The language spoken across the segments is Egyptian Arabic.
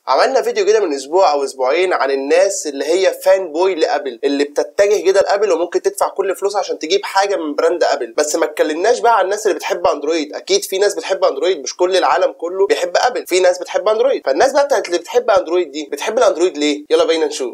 عملنا فيديو كده من اسبوع او اسبوعين عن الناس اللي هي فان بوي لابل اللي بتتجه كده لابل وممكن تدفع كل فلوس عشان تجيب حاجه من براند ابل بس ما اتكلمناش بقى عن الناس اللي بتحب اندرويد اكيد في ناس بتحب اندرويد مش كل العالم كله بيحب ابل في ناس بتحب اندرويد فالناس بقى بتاعت اللي بتحب اندرويد دي بتحب الاندرويد ليه يلا بينا نشوف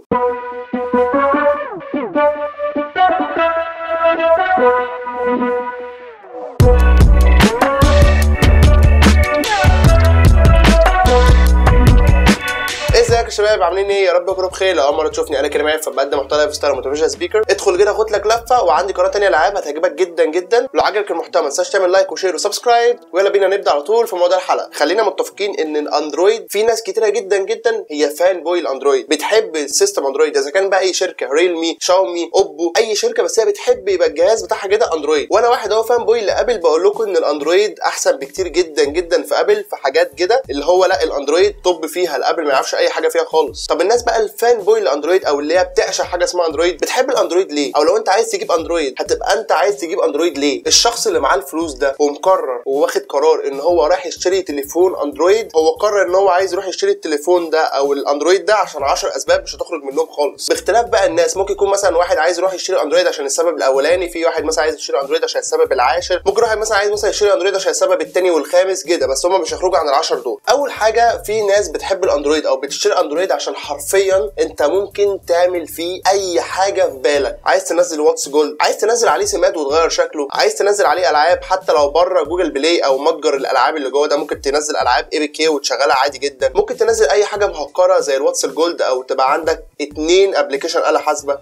ازيك يا شباب عاملين ايه يا رب تكونوا بخير لو اول مره تشوفني انا كريم عارف فبقدم محتوى لايف ستايل موتيفيشن سبيكر ادخل كده خد لك لفه وعندي قناه تانية العاب هتعجبك جدا جدا لو عجبك المحتوى ما تنساش تعمل لايك وشير وسبسكرايب ويلا بينا نبدا على طول في موضوع الحلقه خلينا متفقين ان الاندرويد في ناس كتيره جدا جدا هي فان بوي الاندرويد بتحب السيستم اندرويد اذا كان بقى اي شركه ريلمي شاومي اوبو اي شركه بس هي بتحب يبقى الجهاز بتاعها كده اندرويد وانا واحد اهو فان بوي لابل بقول لكم ان الاندرويد احسن بكتير جدا جدا في ابل في حاجات كده اللي هو لا الاندرويد طب فيها الابل ما يعرفش اي حاجه فيها خالص طب الناس بقى الفان بوي لاندرويد او اللي هي بتعشق حاجه اسمها اندرويد بتحب الاندرويد ليه او لو انت عايز تجيب اندرويد هتبقى انت عايز تجيب اندرويد ليه الشخص اللي معاه الفلوس ده ومقرر وواخد قرار ان هو رايح يشتري تليفون اندرويد هو قرر ان هو عايز يروح يشتري التليفون ده او الاندرويد ده عشان 10 اسباب مش هتخرج منهم خالص باختلاف بقى الناس ممكن يكون مثلا واحد عايز يروح يشتري اندرويد عشان السبب الاولاني في واحد مثلا عايز يشتري اندرويد عشان السبب العاشر ممكن واحد مثلا عايز مثلا يشتري اندرويد عشان السبب الثاني والخامس كده بس هم مش هيخرجوا عن العشر دول اول حاجه في ناس بتحب الاندرويد او بتشتري اندرويد عشان حرفيا انت ممكن تعمل فيه اي حاجه في بالك عايز تنزل واتس جولد عايز تنزل عليه سمات وتغير شكله عايز تنزل عليه العاب حتى لو بره جوجل بلاي او متجر الالعاب اللي جوه ده ممكن تنزل العاب اي بي كي وتشغلها عادي جدا ممكن تنزل اي حاجه مهكره زي الواتس الجولد او تبقى عندك اتنين ابلكيشن آلة حاسبه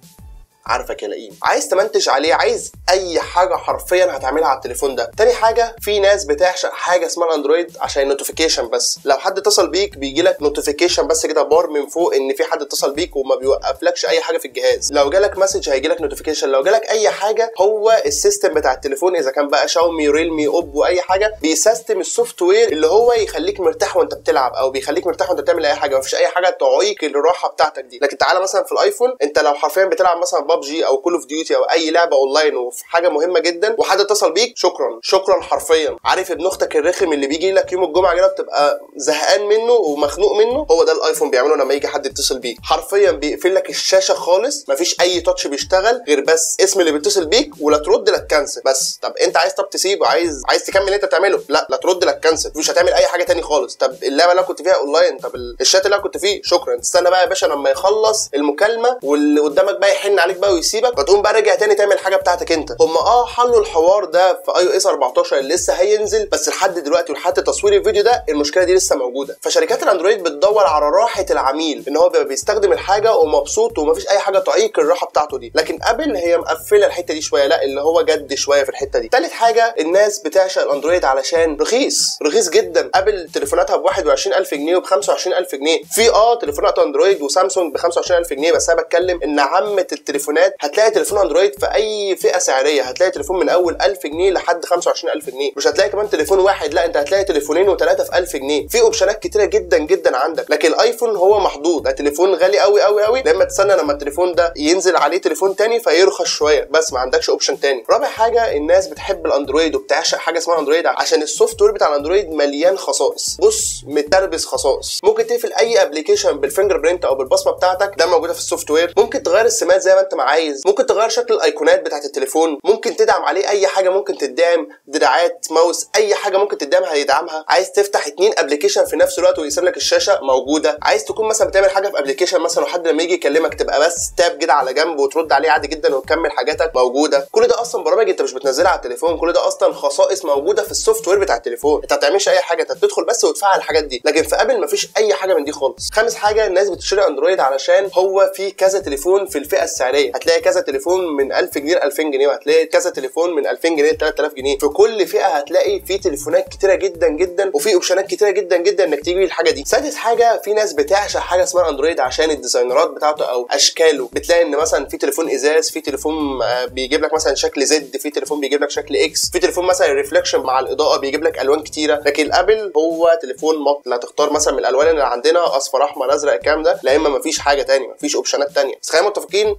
عارفك يا لئيم عايز تمنتج عليه عايز اي حاجه حرفيا هتعملها على التليفون ده تاني حاجه في ناس بتعشق حاجه اسمها الاندرويد عشان النوتيفيكيشن بس لو حد اتصل بيك بيجي لك نوتيفيكيشن بس كده بار من فوق ان في حد اتصل بيك وما بيوقفلكش اي حاجه في الجهاز لو جالك مسج هيجي لك نوتيفيكيشن لو جالك اي حاجه هو السيستم بتاع التليفون اذا كان بقى شاومي ريلمي اوبو اي حاجه بيسيستم السوفت وير اللي هو يخليك مرتاح وانت بتلعب او بيخليك مرتاح وانت بتعمل اي حاجه مفيش اي حاجه تعيق الراحه بتاعتك دي لكن تعالى مثلا في الايفون انت لو حرفيا بتلعب مثلا ببجي او كول اوف ديوتي او اي لعبه اونلاين وفي حاجه مهمه جدا وحد اتصل بيك شكرا شكرا حرفيا عارف ابن اختك الرخم اللي بيجي لك يوم الجمعه كده بتبقى زهقان منه ومخنوق منه هو ده الايفون بيعمله لما يجي حد يتصل بيك حرفيا بيقفل لك الشاشه خالص مفيش اي تاتش بيشتغل غير بس اسم اللي بيتصل بيك ولا ترد لا تكنسل بس طب انت عايز طب تسيبه عايز عايز تكمل اللي انت بتعمله لا لا ترد لا تكنسل مش هتعمل اي حاجه تاني خالص طب اللعبه اللي انا كنت فيها اونلاين طب الشات اللي انا كنت فيه شكرا تستنى بقى يا باشا لما يخلص المكالمه واللي قدامك بقى يحن عليك بقى ويسيبك فتقوم بقى راجع تاني تعمل حاجه بتاعتك انت هم اه حلوا الحوار ده في اي او اس 14 اللي لسه هينزل بس لحد دلوقتي ولحد تصوير الفيديو ده المشكله دي لسه موجوده فشركات الاندرويد بتدور على راحه العميل ان هو بيبقى بيستخدم الحاجه ومبسوط ومفيش اي حاجه تعيق الراحه بتاعته دي لكن ابل هي مقفله الحته دي شويه لا اللي هو جد شويه في الحته دي تالت حاجه الناس بتعشق الاندرويد علشان رخيص رخيص جدا ابل تليفوناتها ب 21000 جنيه وب 25000 جنيه في اه تليفونات اندرويد وسامسونج ب 25000 جنيه بس انا بتكلم ان عامه التليفونات هتلاقي تليفون اندرويد في اي فئه سعريه هتلاقي تليفون من اول 1000 جنيه لحد 25000 جنيه مش هتلاقي كمان تليفون واحد لا انت هتلاقي تليفونين وثلاثه في 1000 جنيه في اوبشنات كتيره جدا جدا عندك لكن الايفون هو محدود ده تليفون غالي قوي قوي قوي لما تستنى لما التليفون ده ينزل عليه تليفون تاني فيرخص شويه بس ما عندكش اوبشن تاني رابع حاجه الناس بتحب الاندرويد وبتعشق حاجه اسمها اندرويد عشان السوفت وير بتاع الاندرويد مليان خصائص بص متربس خصائص ممكن تقفل اي ابلكيشن بالفينجر برينت او بالبصمه بتاعتك ده موجوده في السوفت وير ممكن تغير السمات زي ما انت ما عايز ممكن تغير شكل الايقونات بتاعت التليفون ممكن تدعم عليه اي حاجه ممكن تدعم دراعات ماوس اي حاجه ممكن تدعمها هيدعمها عايز تفتح اتنين ابلكيشن في نفس الوقت ويقسم لك الشاشه موجوده عايز تكون مثلا بتعمل حاجه في ابلكيشن مثلا وحد لما يجي يكلمك تبقى بس تاب كده على جنب وترد عليه عادي جدا وتكمل حاجاتك موجوده كل ده اصلا برامج انت مش بتنزلها على التليفون كل ده اصلا خصائص موجوده في السوفت وير بتاع التليفون انت ما بتعملش اي حاجه انت بتدخل بس وتفعل الحاجات دي لكن في ابل مفيش اي حاجه من دي خالص خامس حاجه الناس بتشتري اندرويد علشان هو في كذا تليفون في الفئه السعريه هتلاقي كذا تليفون من 1000 جنيه ل 2000 جنيه وهتلاقي كذا تليفون من 2000 جنيه ل 3000 جنيه في كل فئه هتلاقي في تليفونات كتيره جدا جدا وفي اوبشنات كتيره جدا جدا انك تجيب الحاجه دي سادس حاجه في ناس بتعشق حاجه اسمها اندرويد عشان الديزاينرات بتاعته او اشكاله بتلاقي ان مثلا في تليفون ازاز في تليفون آه، بيجيب لك مثلا شكل زد في تليفون بيجيب لك شكل اكس في تليفون مثلا الريفلكشن مع الاضاءه بيجيب لك الوان كتيره لكن الابل هو تليفون مط لا تختار مثلا من الالوان اللي عندنا اصفر احمر ازرق الكلام ده لا اما مفيش حاجه تانية مفيش اوبشنات تانية بس خلينا متفقين ان ابل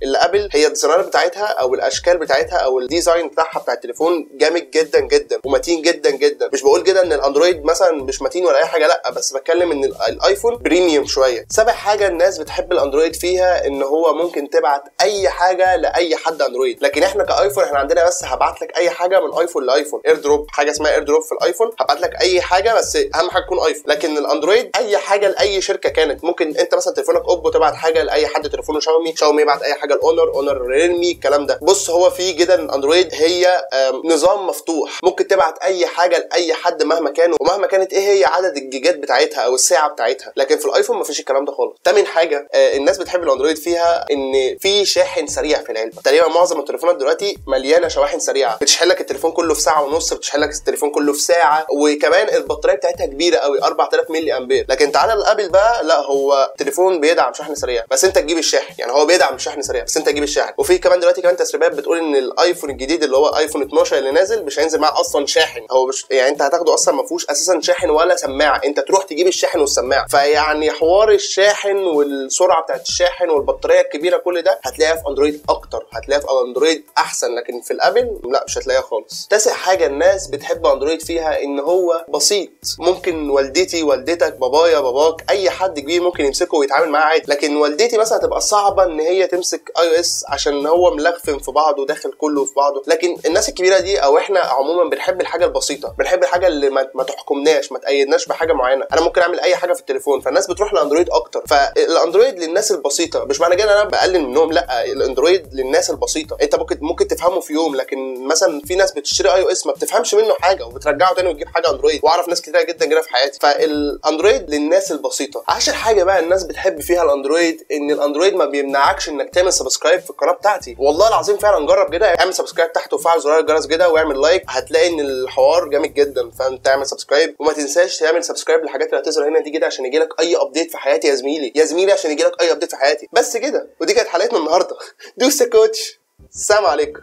ابل هي الديزاينات بتاعتها او الاشكال بتاعتها او الديزاين بتاعها بتاع التليفون جامد جدا جدا ومتين جدا جدا مش بقول كده ان الاندرويد مثلا مش متين ولا اي حاجه لا بس بتكلم ان ال- الايفون بريميوم شويه سابع حاجه الناس بتحب الاندرويد فيها ان هو ممكن تبعت اي حاجه لاي حد اندرويد لكن احنا كايفون احنا عندنا بس هبعت لك اي حاجه من ايفون لايفون اير دروب حاجه اسمها اير دروب في الايفون هبعت لك اي حاجه بس اهم حاجه تكون ايفون لكن الاندرويد اي حاجه لاي شركه كانت ممكن انت مثلا تليفونك اوبو تبعت حاجه لاي حد تليفونه شاومي شاومي يبعت اي حاجه لاونر اونر ريلمي الكلام ده بص هو في جدا اندرويد هي آم، نظام مفتوح ممكن تبعت اي حاجه لاي حد مهما كان ومهما كانت ايه هي عدد الجيجات بتاعتها او الساعه بتاعتها لكن في الايفون مفيش الكلام ده خالص تامن حاجه آه، الناس بتحب الاندرويد فيها ان في شاحن سريع في العلبه تقريبا معظم التليفونات دلوقتي مليانه شواحن سريعه بتشحن لك التليفون كله في ساعه ونص بتشحن لك التليفون كله في ساعه وكمان البطاريه بتاعتها كبيره قوي 4000 ملي امبير لكن تعالى الابل بقى لا هو تليفون بيدعم شحن سريع بس انت تجيب الشاحن يعني هو بيدعم الشحن سريع بس انت تجيب الشاحن وفي كمان دلوقتي كمان تسريبات بتقول ان الايفون الجديد اللي هو ايفون 12 اللي نازل مش هينزل معاه اصلا شاحن هو مش يعني انت هتاخده اصلا ما فيهوش اساسا شاحن ولا سماعه انت تروح تجيب الشاحن والسماعه فيعني حوار الشاحن والسرعه بتاعت الشاحن والبطاريه الكبيره كل ده هتلاقيها في اندرويد اكتر هتلاقيها في اندرويد احسن لكن في الابل لا مش هتلاقيها خالص تاسع حاجه الناس بتحب اندرويد فيها ان هو بسيط ممكن والدتي والدتك بابايا باباك اي حد كبير ممكن يمسكه ويتعامل معاه عادي لكن والدتي مثلا هتبقى صعبه ان هي تمسك اي او اس عشان هو ملخفن في بعضه داخل كله في بعضه لكن الناس الكبيره دي او احنا عموما بنحب الحاجه البسيطه بنحب الحاجه اللي ما, ما تحكمناش ما تقيدناش بحاجه معينه انا ممكن اعمل اي حاجه في التليفون فالناس بتروح لاندرويد اكتر فالاندرويد للناس البسيطه مش معنى كده ان انا بقلل منهم لا الاندرويد للناس البسيطه انت ممكن ممكن تفهمه في يوم لكن مثلا في ناس بتشتري اي او اس ما بتفهمش منه حاجه وبترجعه تاني وتجيب حاجه اندرويد واعرف ناس كتير جدا كده في حياتي فالاندرويد للناس البسيطه عشر حاجه بقى الناس بتحب فيها الاندرويد ان الاندرويد ما بيمنعكش انك تعمل سبسكرايب في القناه بتاعتي والله العظيم فعلا جرب كده اعمل سبسكرايب تحت وفعل زرار الجرس كده واعمل لايك هتلاقي ان الحوار جامد جدا فانت تعمل سبسكرايب وما تنساش تعمل سبسكرايب للحاجات اللي هتظهر هنا دي كده عشان يجيلك اي ابديت في حياتي يا زميلي يا زميلي عشان يجيلك اي ابديت في حياتي بس كده ودي كانت حلقتنا النهارده دوس يا كوتش السلام عليكم